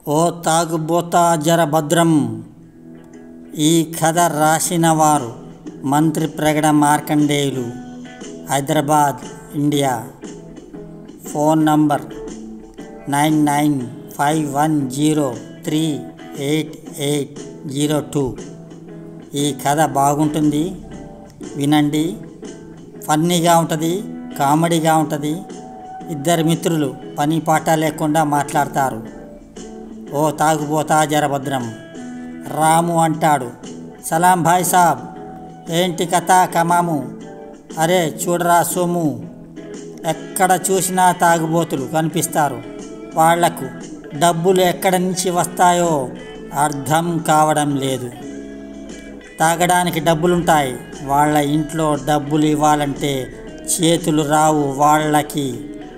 ఓ తాగుబోతా జర భద్రం ఈ కథ రాసిన వారు Mantri Pragada Markandeyulu Hyderabad India phone number nine nine five one zero three eight eight zero two ఈ కథ బాగుంటుంది వినండి ఫన్నీగా ఉంటుంది కామెడీగా ఉంటుంది ఇద్దరు మిత్రులు పని పాట లేకుండా మాట్లాడతారు ఓ తాగుబోతా జరభద్రం రాము అంటాడు సలాం భాయ్ సాబ్ ఏంటి కథ కమాము అరే చూడరా సోము ఎక్కడ చూసినా తాగుబోతులు కనిపిస్తారు వాళ్లకు డబ్బులు ఎక్కడి నుంచి వస్తాయో అర్థం కావడం లేదు తాగడానికి డబ్బులుంటాయి వాళ్ళ ఇంట్లో డబ్బులు ఇవ్వాలంటే చేతులు రావు వాళ్ళకి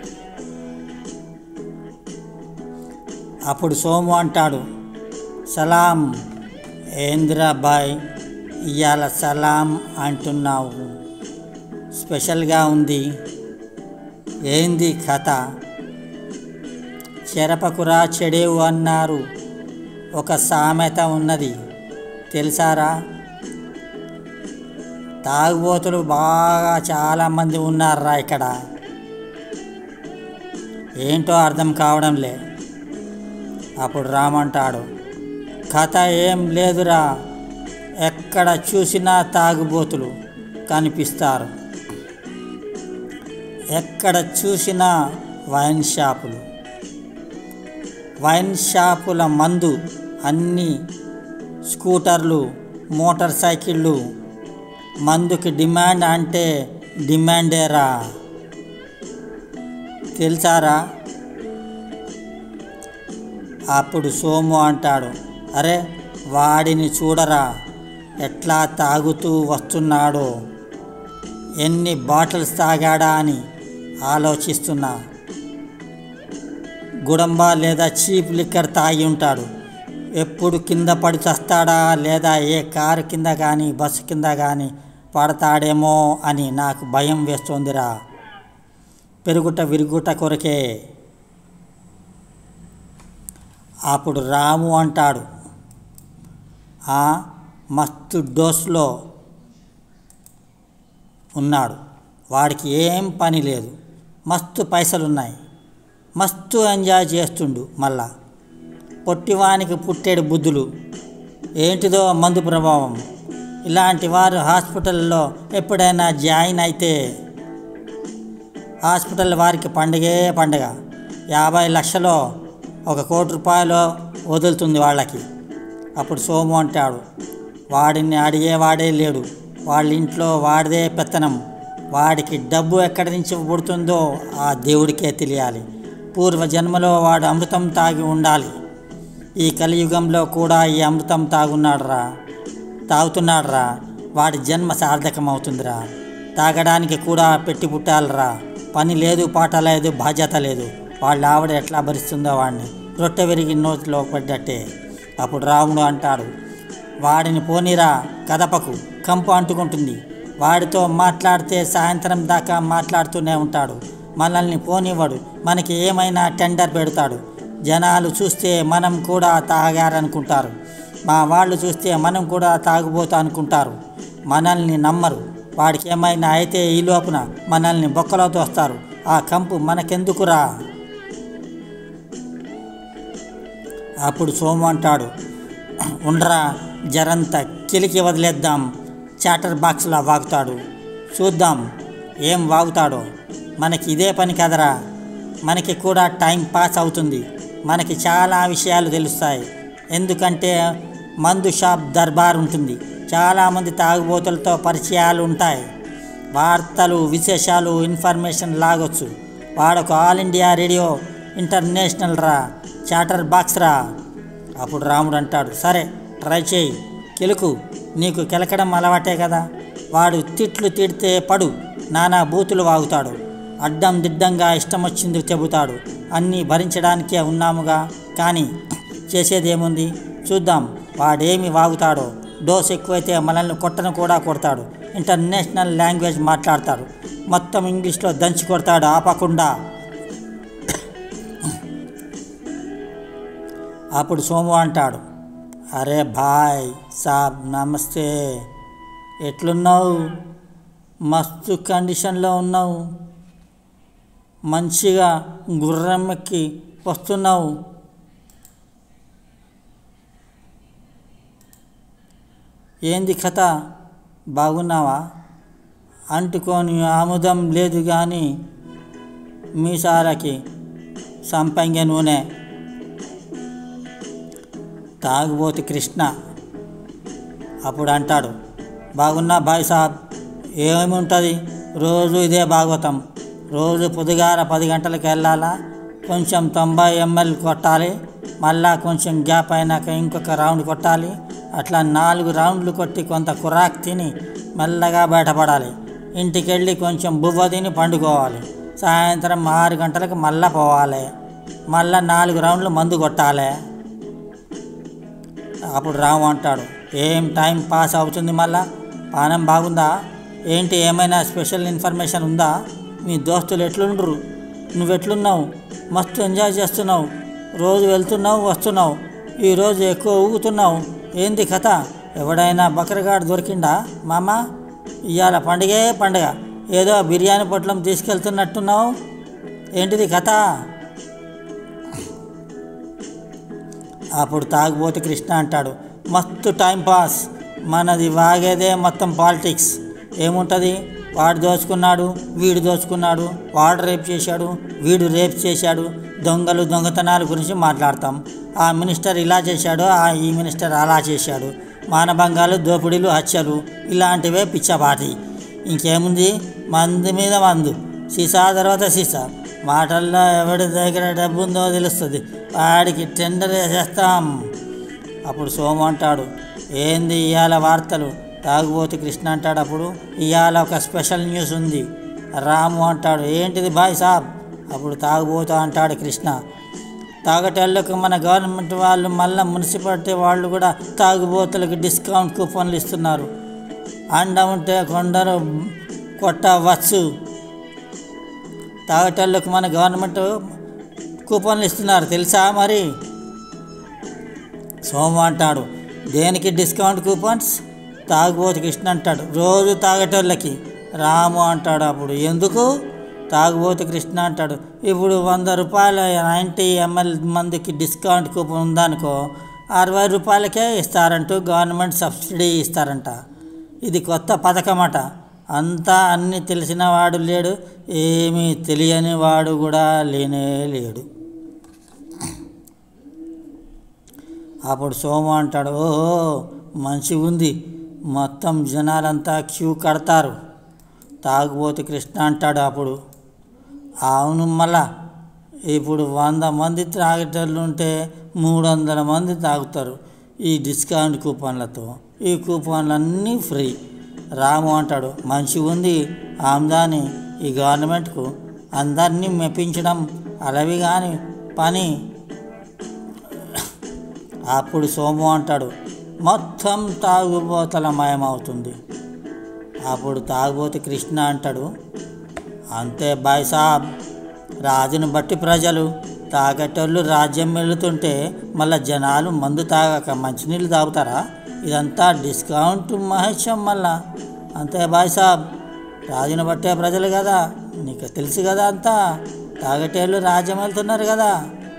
అప్పుడు సోము అంటాడు సలాం ఏంద్రాబాయ్ ఇవాళ సలాం అంటున్నావు స్పెషల్గా ఉంది ఏంది కథ చెరపకురా చెడేవు అన్నారు ఒక సామెత ఉన్నది తెలుసారా తాగుబోతులు బాగా చాలామంది ఉన్నారా ఇక్కడ ఏంటో అర్థం కావడం లే అప్పుడు రామంటాడు కథ ఏం లేదురా ఎక్కడ చూసినా తాగుబోతులు కనిపిస్తారు ఎక్కడ చూసినా వైన్ షాపులు వైన్ షాపుల మందు అన్ని స్కూటర్లు మోటార్ సైకిళ్ళు మందుకి డిమాండ్ అంటే డిమాండేరా తెలుసారా అప్పుడు సోము అంటాడు అరే వాడిని చూడరా ఎట్లా తాగుతూ వస్తున్నాడో ఎన్ని బాటిల్స్ తాగాడా అని ఆలోచిస్తున్నా గుడంబ లేదా చీప్ లిక్కర్ తాగి ఉంటాడు ఎప్పుడు కింద పడి చస్తాడా లేదా ఏ కారు కింద కానీ బస్సు కింద కానీ పడతాడేమో అని నాకు భయం వేస్తోందిరా పెరుగుట విరుగుట కొరకే అప్పుడు రాము అంటాడు "ఆ, మస్తు డోస్లో ఉన్నాడు వాడికి ఏం పని లేదు మస్తు పైసలున్నాయి మస్తు ఎంజాయ్ చేస్తుండు మళ్ళా పొట్టివానికి పుట్టేడు బుద్ధులు ఏంటిదో మందు ప్రభావం ఇలాంటి వారు హాస్పిటల్లో ఎప్పుడైనా జాయిన్ అయితే హాస్పిటల్ వారికి పండుగే పండుగ యాభై లక్షలో ఒక కోటి రూపాయలు వదులుతుంది వాళ్ళకి అప్పుడు సోము అంటాడు వాడిని అడిగేవాడే లేడు వాళ్ళ ఇంట్లో వాడిదే పెత్తనం వాడికి డబ్బు ఎక్కడి నుంచి పుడుతుందో ఆ దేవుడికే తెలియాలి పూర్వ జన్మలో వాడు అమృతం తాగి ఉండాలి ఈ కలియుగంలో కూడా ఈ అమృతం తాగున్నాడురా తాగుతున్నాడురా వాడి జన్మ సార్థకమవుతుందిరా తాగడానికి కూడా పెట్టి పుట్టాలరా పని లేదు పాట లేదు బాధ్యత లేదు వాళ్ళ ఆవిడ ఎట్లా భరిస్తుందో వాడిని రొట్టె విరిగి నోటిలో పడ్డట్టే అప్పుడు రాముడు అంటాడు వాడిని పోనీరా కదపకు కంపు అంటుకుంటుంది వాడితో మాట్లాడితే సాయంత్రం దాకా మాట్లాడుతూనే ఉంటాడు మనల్ని పోనివ్వడు మనకి ఏమైనా టెండర్ పెడతాడు జనాలు చూస్తే మనం కూడా తాగారనుకుంటారు మా వాళ్ళు చూస్తే మనం కూడా తాగుబోతా అనుకుంటారు మనల్ని నమ్మరు వాడికి ఏమైనా అయితే ఈ లోపున మనల్ని బొక్కలో తోస్తారు ఆ కంపు మనకెందుకురా అప్పుడు సోము అంటాడు ఉండరా జరంత కిలికి వదిలేద్దాం చాటర్ బాక్స్లా వాగుతాడు చూద్దాం ఏం వాగుతాడో మనకి ఇదే పని కదరా మనకి కూడా టైం పాస్ అవుతుంది మనకి చాలా విషయాలు తెలుస్తాయి ఎందుకంటే మందు షాప్ దర్బార్ ఉంటుంది చాలామంది తాగుబోతులతో పరిచయాలు ఉంటాయి వార్తలు విశేషాలు ఇన్ఫర్మేషన్ లాగొచ్చు వాడొక ఆల్ ఇండియా రేడియో ఇంటర్నేషనల్ రా చాటర్ బాక్స్ రా అప్పుడు రాముడు అంటాడు సరే ట్రై చేయి కెలుకు నీకు కెలకడం అలవాటే కదా వాడు తిట్లు తిడితే పడు నానా బూతులు వాగుతాడు అడ్డం దిడ్డంగా ఇష్టం వచ్చింది చెబుతాడు అన్నీ భరించడానికే ఉన్నాముగా కానీ చేసేదేముంది చూద్దాం వాడేమి వాగుతాడో డోస్ ఎక్కువైతే మనల్ని కొట్టను కూడా కొడతాడు ఇంటర్నేషనల్ లాంగ్వేజ్ మాట్లాడతాడు మొత్తం ఇంగ్లీష్లో దంచి కొడతాడు ఆపకుండా అప్పుడు సోము అంటాడు అరే భాయ్ సాబ్ నమస్తే ఎట్లున్నావు మస్తు కండిషన్లో ఉన్నావు మంచిగా గుర్రం ఎక్కి వస్తున్నావు ఏంది కథ బాగున్నావా అంటుకొని ఆముదం లేదు కానీ మీసాలకి సంపంగ నూనె తాగుబోతు కృష్ణ అప్పుడు అంటాడు బాగున్నా బాయ్ సాబ్ ఏముంటుంది రోజు ఇదే భాగవతం రోజు పొద్దుగాల పది గంటలకు వెళ్ళాలా కొంచెం తొంభై ఎంఎల్ కొట్టాలి మళ్ళా కొంచెం గ్యాప్ అయినాక ఇంకొక రౌండ్ కొట్టాలి అట్లా నాలుగు రౌండ్లు కొట్టి కొంత కురాక్ తిని మెల్లగా బయటపడాలి ఇంటికి వెళ్ళి కొంచెం బువ్వ తిని పండుకోవాలి సాయంత్రం ఆరు గంటలకు మళ్ళా పోవాలి మళ్ళా నాలుగు రౌండ్లు మందు కొట్టాలి అప్పుడు రాము అంటాడు ఏం టైం పాస్ అవుతుంది మళ్ళా పానం బాగుందా ఏంటి ఏమైనా స్పెషల్ ఇన్ఫర్మేషన్ ఉందా మీ దోస్తులు ఎట్లుండ్రు నువ్వు ఎట్లున్నావు మస్తు ఎంజాయ్ చేస్తున్నావు రోజు వెళ్తున్నావు వస్తున్నావు ఈరోజు ఎక్కువ ఊగుతున్నావు ఏంది కథ ఎవడైనా బకరగాడు దొరికిండా మామ ఇవాళ పండుగే పండుగ ఏదో బిర్యానీ పొట్లం తీసుకెళ్తున్నట్టున్నావు ఏంటిది కథ అప్పుడు తాగుబోతు కృష్ణ అంటాడు మస్తు టైం పాస్ మనది వాగేదే మొత్తం పాలిటిక్స్ ఏముంటుంది వాడు దోచుకున్నాడు వీడు దోచుకున్నాడు వాడు రేప్ చేశాడు వీడు రేప్ చేశాడు దొంగలు దొంగతనాల గురించి మాట్లాడతాం ఆ మినిస్టర్ ఇలా చేశాడు ఆ ఈ మినిస్టర్ అలా చేశాడు మానభంగాలు దోపిడీలు హత్యలు ఇలాంటివే పిచ్చపాటి ఇంకేముంది మందు మీద మందు సీసా తర్వాత సీసా మాటల్లో ఎవడి దగ్గర డబ్బు ఉందో తెలుస్తుంది వాడికి టెండర్ వేసేస్తాం అప్పుడు సోము అంటాడు ఏంది ఇవాళ వార్తలు తాగుబోతు కృష్ణ అంటాడు అప్పుడు ఇవాళ ఒక స్పెషల్ న్యూస్ ఉంది రాము అంటాడు ఏంటిది బాయ్ సాబ్ అప్పుడు తాగుబోతు అంటాడు కృష్ణ తాగటోళ్ళకు మన గవర్నమెంట్ వాళ్ళు మళ్ళీ మున్సిపాలిటీ వాళ్ళు కూడా తాగుబోతులకు డిస్కౌంట్ కూపన్లు ఇస్తున్నారు అండ ఉంటే కొందరు కొట్టవచ్చు తాగటోళ్ళకు మన గవర్నమెంట్ కూపన్లు ఇస్తున్నారు తెలుసా మరి సోము అంటాడు దేనికి డిస్కౌంట్ కూపన్స్ తాగుబోతు కృష్ణ అంటాడు రోజు తాగేటోళ్ళకి రాము అంటాడు అప్పుడు ఎందుకు తాగుబోతు కృష్ణ అంటాడు ఇప్పుడు వంద రూపాయల నైంటీ ఎంఎల్ మందికి డిస్కౌంట్ కూపన్ ఉందనుకో అరవై రూపాయలకే ఇస్తారంటూ గవర్నమెంట్ సబ్సిడీ ఇస్తారంట ఇది కొత్త పథకం అట అంతా అన్నీ తెలిసిన వాడు లేడు ఏమీ తెలియని వాడు కూడా లేనే లేడు అప్పుడు సోము అంటాడు ఓహో మంచిగా ఉంది మొత్తం జనాలంతా క్యూ కడతారు తాగుబోతు కృష్ణ అంటాడు అప్పుడు అవును మళ్ళా ఇప్పుడు వంద మంది తాగేటోళ్ళు ఉంటే మూడు వందల మంది తాగుతారు ఈ డిస్కౌంట్ కూపన్లతో ఈ కూపన్లు అన్నీ ఫ్రీ రాము అంటాడు మంచిగా ఉంది ఆమ్దాని ఈ గవర్నమెంట్కు అందరినీ మెప్పించడం అలవి కాని పని అప్పుడు సోము అంటాడు మొత్తం తాగుబోతల మయమవుతుంది అప్పుడు తాగుబోతు కృష్ణ అంటాడు అంతే బాయ్ సాబ్ రాజును బట్టి ప్రజలు తాగేటోళ్ళు రాజ్యం వెళుతుంటే మళ్ళీ జనాలు మందు తాగక మంచినీళ్ళు తాగుతారా ఇదంతా డిస్కౌంట్ మహేశం మళ్ళా అంతే బాయ్ సాబ్ రాజును బట్టే ప్రజలు కదా నీకు తెలుసు కదా అంతా తాగేటోళ్ళు రాజ్యం వెళ్తున్నారు కదా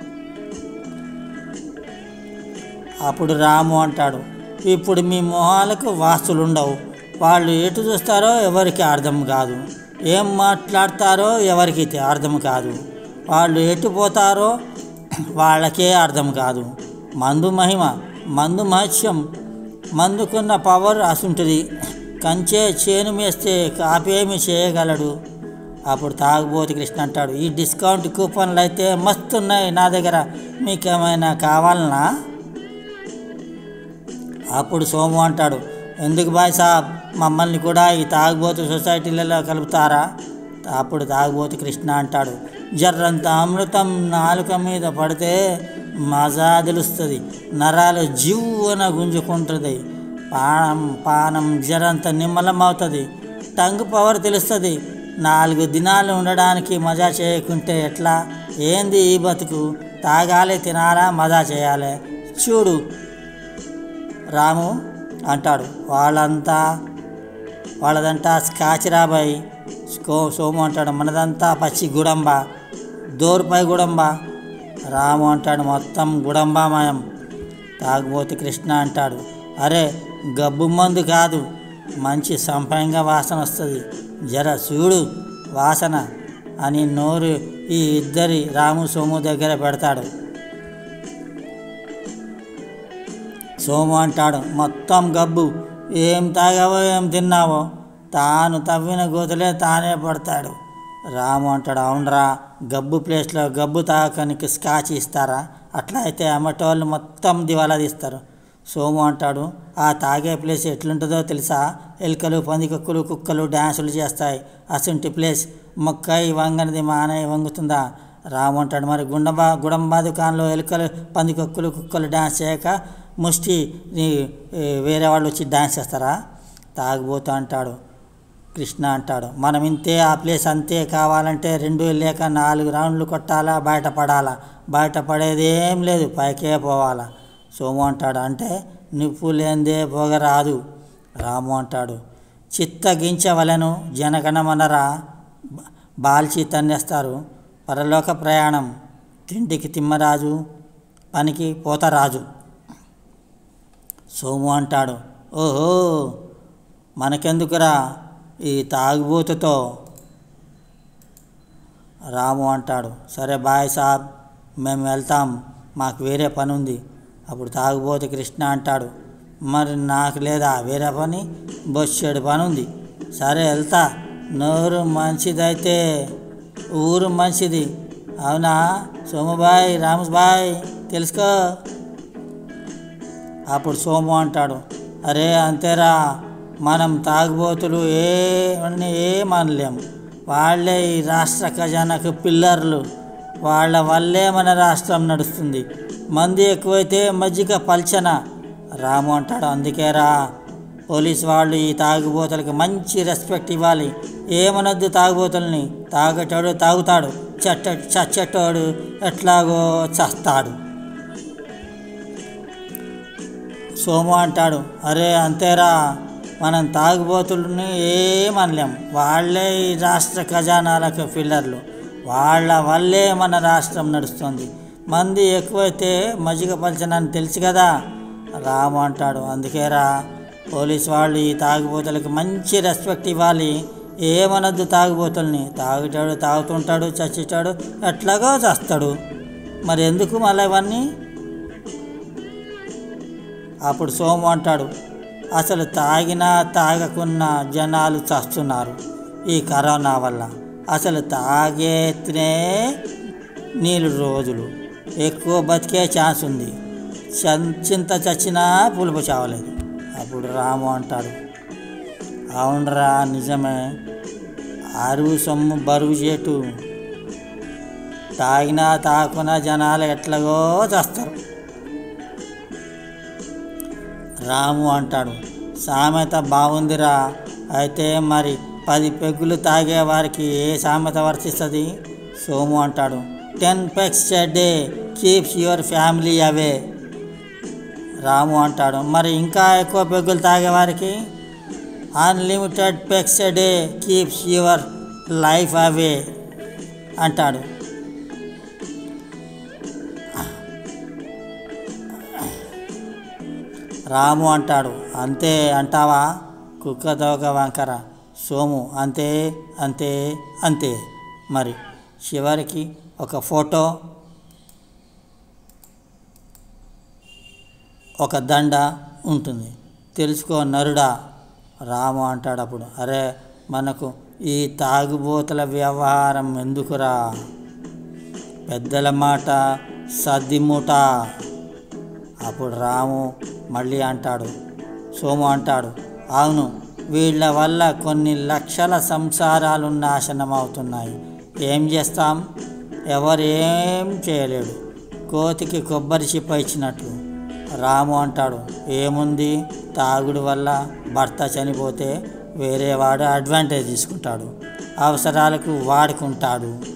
అప్పుడు రాము అంటాడు ఇప్పుడు మీ మొహాలకు వాస్తులు ఉండవు వాళ్ళు ఎటు చూస్తారో ఎవరికి అర్థం కాదు ఏం మాట్లాడతారో ఎవరికి తె- అర్థం కాదు వాళ్ళు ఎటు పోతారో వాళ్ళకే అర్థం కాదు మందు మహిమ మందు మహత్యం మందుకున్న పవర్ అసుంటుంది కంచే చేను మేస్తే కాపేమి చేయగలడు అప్పుడు తాగుబోతు కృష్ణ అంటాడు ఈ డిస్కౌంట్ కూపన్లు అయితే మస్తు ఉన్నాయి నా దగ్గర మీకేమైనా కావాలనా అప్పుడు సోము అంటాడు ఎందుకు బాయ్ సాబ్ మమ్మల్ని కూడా ఈ తాగుబోతు సొసైటీలలో కలుపుతారా అప్పుడు తాగుబోతు కృష్ణ అంటాడు జర్రంత అమృతం నాలుక మీద పడితే మజా తెలుస్తుంది నరాలు జీవున గుంజుకుంటుంది పానం పానం జరంత నిమ్మలం అవుతుంది టంగ్ పవర్ తెలుస్తుంది నాలుగు దినాలు ఉండడానికి మజా చేయకుంటే ఎట్లా ఏంది ఈ బతుకు తాగాలి తినాలా మజా చేయాలి చూడు రాము అంటాడు వాళ్ళంతా వాళ్ళదంతా స్కాచ్ రాబాయి స్కో సోము అంటాడు మనదంతా పచ్చి గుడంబ దోరుపై గుడంబ రాము అంటాడు మొత్తం గుడంబామయం తాగుబోతు కృష్ణ అంటాడు అరే గబ్బు మందు కాదు మంచి సంపంగా వాసన వస్తుంది జర చూడు వాసన అని నోరు ఈ ఇద్దరి రాము సోము దగ్గర పెడతాడు సోము అంటాడు మొత్తం గబ్బు ఏం తాగావో ఏం తిన్నావో తాను తవ్విన గోతులే తానే పడతాడు రాము అంటాడు అవునరా గబ్బు ప్లేస్లో గబ్బు తాగడానికి స్కాచ్ ఇస్తారా అట్లా అయితే అమ్మటోళ్ళు మొత్తం దివాలా తీస్తారు సోము అంటాడు ఆ తాగే ప్లేస్ ఎట్లుంటుందో తెలుసా ఎలుకలు పందికొక్కులు కుక్కలు డ్యాన్సులు చేస్తాయి అసంటి ప్లేస్ మొక్కయి వంగనిది మానయ్య వంగుతుందా రాము అంటాడు మరి గుండబా గుడంబా దుకాణంలో ఎలుకలు పందికొక్కులు కుక్కలు డ్యాన్స్ చేయక ముష్టి ఈ- ఈ వేరే వాళ్ళు వచ్చి డ్యాన్స్ చేస్తారా తాగుబోతూ అంటాడు కృష్ణ అంటాడు మనం ఇంతే ఆ ప్లేస్ అంతే కావాలంటే రెండు లేక నాలుగు రౌండ్లు కొట్టాలా బయటపడాలా బయటపడేది ఏం లేదు పైకే పోవాలా సోము అంటాడు అంటే నిప్పు లేనిదే పొగ రాదు రాము అంటాడు చిత్తగించవలను జనగణమనరా బాల్చి తన్నేస్తారు పరలోక ప్రయాణం తిండికి తిమ్మరాజు పనికి పోతరాజు సోము అంటాడు ఓహో మనకెందుకురా ఈ తాగుబోతుతో రాము అంటాడు సరే బాయ్ సాబ్ మేము వెళ్తాం మాకు వేరే పని ఉంది అప్పుడు తాగుబోతు కృష్ణ అంటాడు మరి నాకు లేదా వేరే పని బొచ్చెడు పని ఉంది సరే వెళ్తా నోరు మంచిదైతే ఊరు మంచిది అవునా సోముబాయ్ రాముబాయ్ తెలుసుకో అప్పుడు సోము అంటాడు అరే అంతేరా మనం తాగుబోతులు ఏమని ఏమనలేం వాళ్ళే ఈ రాష్ట్ర ఖజానాకు పిల్లర్లు వాళ్ళ వల్లే మన రాష్ట్రం నడుస్తుంది మంది ఎక్కువైతే మజ్జిగ పల్చన రాము అంటాడు అందుకేరా పోలీస్ వాళ్ళు ఈ తాగుబోతులకి మంచి రెస్పెక్ట్ ఇవ్వాలి ఏమనొద్దు తాగుబోతుల్ని తాగేటోడు తాగుతాడు చెట్ట చచ్చేటోడు ఎట్లాగో చస్తాడు సోము అంటాడు అరే అంతేరా మనం తాగుబోతుల్ని ఏమనలేం వాళ్ళే ఈ రాష్ట్ర ఖజానాలకు ఫిల్లర్లు వాళ్ళ వల్లే మన రాష్ట్రం నడుస్తుంది మంది ఎక్కువైతే మజ్జిగ పలచనని తెలుసు కదా రాము అంటాడు అందుకేరా పోలీస్ వాళ్ళు ఈ తాగుబోతులకి మంచి రెస్పెక్ట్ ఇవ్వాలి ఏమనొద్దు తాగుబోతుల్ని తాగుతాడు తాగుతుంటాడు చచ్చేటాడు ఎట్లాగో చస్తాడు మరి ఎందుకు మళ్ళీ ఇవన్నీ అప్పుడు సోము అంటాడు అసలు తాగినా తాగకున్నా జనాలు చస్తున్నారు ఈ కరోనా వల్ల అసలు తాగేనే నీళ్ళు రోజులు ఎక్కువ బతికే ఛాన్స్ ఉంది చం- చింత చచ్చినా పులుపు చావలేదు అప్పుడు రాము అంటాడు అవునరా నిజమే అరువు సొమ్ము బరువు చేటు తాగినా తాకున్నా జనాలు ఎట్లాగో చేస్తారు రాము అంటాడు సామెత బాగుందిరా అయితే మరి పది పెగ్గులు తాగే వారికి ఏ సామెత వర్తిస్తుంది సోము అంటాడు ten pegs a day keeps your family away Ramu అంటాడు మరి ఇంకా ఎక్కువ పెగ్గులు తాగేవారికి unlimited pegs a day keeps your life away అంటాడు రాము అంటాడు అంతే అంటావా కుక్క తోక వంకర సోము అంతే అంతే అంతే మరి చివరికి ఒక ఫోటో ఒక దండ ఉంటుంది తెలుసుకో నరుడా రాము అంటాడు అప్పుడు అరే మనకు ఈ తాగుబోతుల వ్యవహారం ఎందుకురా పెద్దల మాట సద్దిమూట అప్పుడు రాము మళ్ళీ అంటాడు సోము అంటాడు అవును వీళ్ళ వల్ల కొన్ని లక్షల సంసారాలు నాశనం అవుతున్నాయి ఏం చేస్తాం ఎవరు ఏం చేయలేడు కోతికి కొబ్బరి చిప్ప ఇచ్చినట్లు రాము అంటాడు ఏముంది తాగుడు వల్ల భర్త చనిపోతే వేరే వాడు అడ్వాంటేజ్ తీసుకుంటాడు అవసరాలకు వాడుకుంటాడు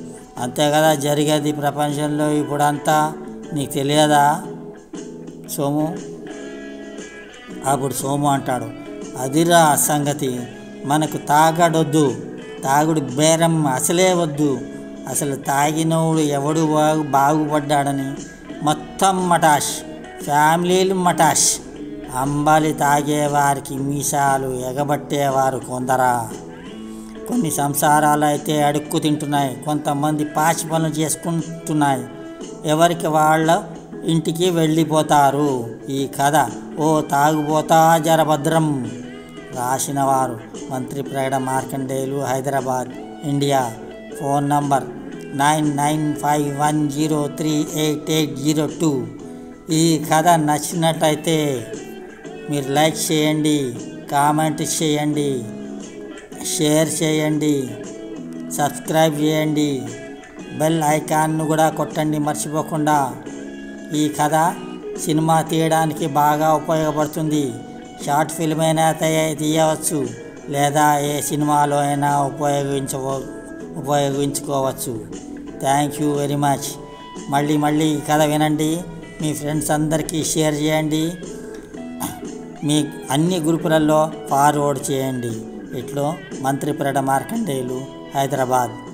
అంతే కదా జరిగేది ప్రపంచంలో ఇప్పుడంతా నీకు తెలియదా సోము అప్పుడు సోము అంటాడు అదిరా సంగతి మనకు తాగడొద్దు తాగుడు బేరం అసలే వద్దు అసలు తాగినోడు ఎవడు బాగు బాగుపడ్డాడని మొత్తం మటాష్ ఫ్యామిలీలు మటాష్ అంబలి తాగేవారికి మీసాలు ఎగబట్టేవారు కొందరా కొన్ని సంసారాలు అయితే అడుక్కు తింటున్నాయి కొంతమంది పాచి పనులు చేసుకుంటున్నాయి ఎవరికి వాళ్ళ ఇంటికి వెళ్ళిపోతారు ఈ కథ ఓ తాగుపోతా జరభద్రం రాసిన వారు Mantri Pragada Markandeyulu Hyderabad India phone number nine nine five one zero three eight eight zero two ఈ కథ నచ్చినట్లయితే మీరు లైక్ చేయండి కామెంట్ చేయండి షేర్ చేయండి సబ్స్క్రైబ్ చేయండి బెల్ ఐకాన్ను కూడా కొట్టండి మర్చిపోకుండా ఈ కథ సినిమా తీయడానికి బాగా ఉపయోగపడుతుంది షార్ట్ ఫిల్మ్ అయినా తయ- తీయవచ్చు లేదా ఏ సినిమాలో అయినా ఉపయోగించవ ఉపయోగించుకోవచ్చు థ్యాంక్ యూ వెరీ మచ్ మళ్ళీ మళ్ళీ ఈ కథ వినండి మీ ఫ్రెండ్స్ అందరికీ షేర్ చేయండి మీ అన్ని గ్రూపులలో ఫార్వర్డ్ చేయండి ఇట్లో మంత్రి పెరట మార్కండేయులు హైదరాబాద్